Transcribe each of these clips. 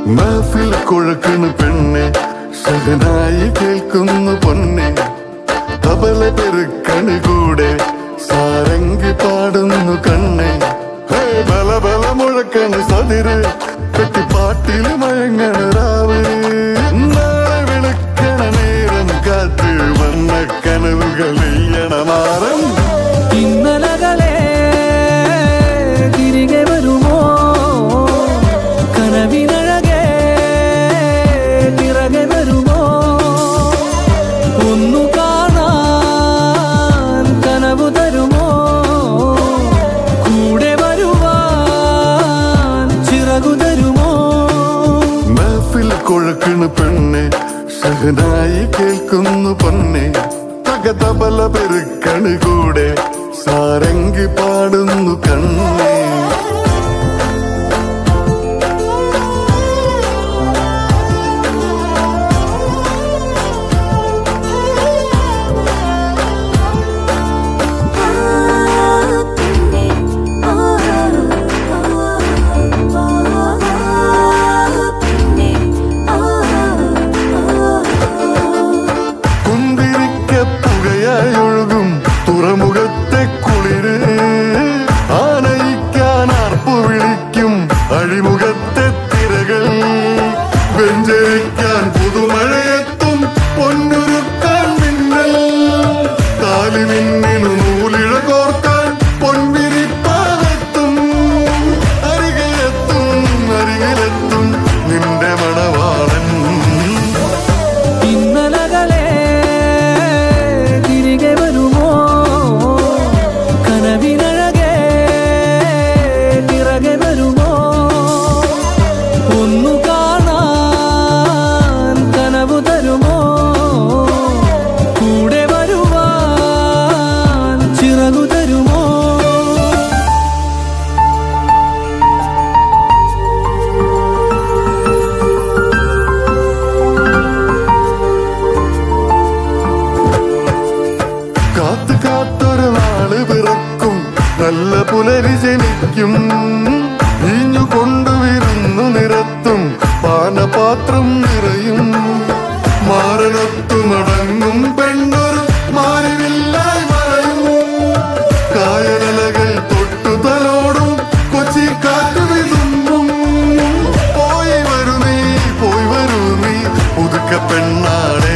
മഹഫിൽ കുഴക്കണ പെണ്ണെ സഹനായി കേൾക്കുന്നു പൊന്നെ തബല പെരുക്കണി കൂടെ സാരംഗി പാടുന്നു കണ്ണെ ഹേ ബല ബല മുഴക്കണ് സതിര് കെട്ടിപ്പാട്ടിൽ മയങ്ങണ രാവ് നാളെ വിളിക്കണ നേരം കാത്ത് വന്ന കനവുകൾ മാറും ഇന്നലകളെ തിരികെ വരുമോ കനവിനഴകെ തിറകെ വരുമോ ഒന്നു കാണാൻ കനവു തരുമോ കൂടെ വരുവാൻ ചിറകു തരുമോ മഹഫിൽ കുഴക്കണ പെണ്ണെ സഹനായി കേൾക്കുന്നു പൊന്നെ തകതബല പെരുക്കണ് കൂടെ സാരംഗി പാടുന്നു കണ്ണേ കുന്തിരിക്ക പുകയായി ഒഴുകും തുറമുഖത്തെ കുളിര് ആനയിക്കാൻ ആർപ്പു വിളിക്കും അഴിമുഖത്തെ തിരകൾ വെഞ്ചരിക്കാൻ പുതുമഴയെത്തും പൊന്നുരുക്കാൻ മിന്നൽ കാലി മിന്നിനു നൂലിഴ കോർക്കാൻ പൊൻവിരിപ്പാലെത്തും അരികെത്തും അരികിലെത്തും നിന്റെ മണവാളൻ ഇന്നലകളെ തിരികെ വരുമോ കനവിനഴകെ തിറകെ വരുമോ ഒന്നു കാണാൻ കനവു തരുമോ കൂടെ വരുവാൻ ചിറകു തരുമോ കാത്തു കാത്തൊരു നാള് പിറക്കും നല്ല പുലരി ജനിക്കും ഈഞ്ഞു കൊണ്ടുവരുന്നു നിരത്തും പാനപാത്രം നിറയും മാരണത്തുമടങ്ങും പെണ്ണൊരു മാറിവില്ലായി മറയും കായലകൾ തൊട്ടു തലോടും കൊച്ചി കാറ്റു വിതുമ്പും പോയി വരൂ നീ പോയി വരൂ നീ പുതുക്ക പെണ്ണാടേ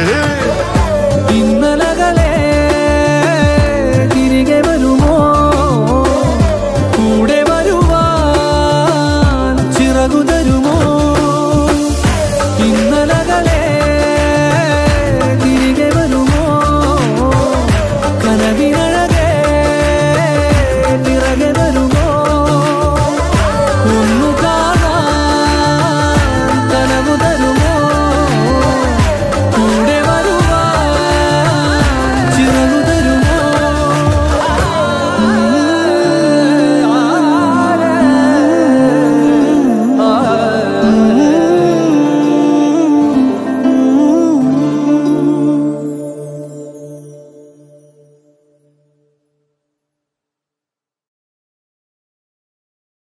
ഇന്നലകളെ തിരികെ വരുമോ കൂടെ വരുവാൻ ചിറകു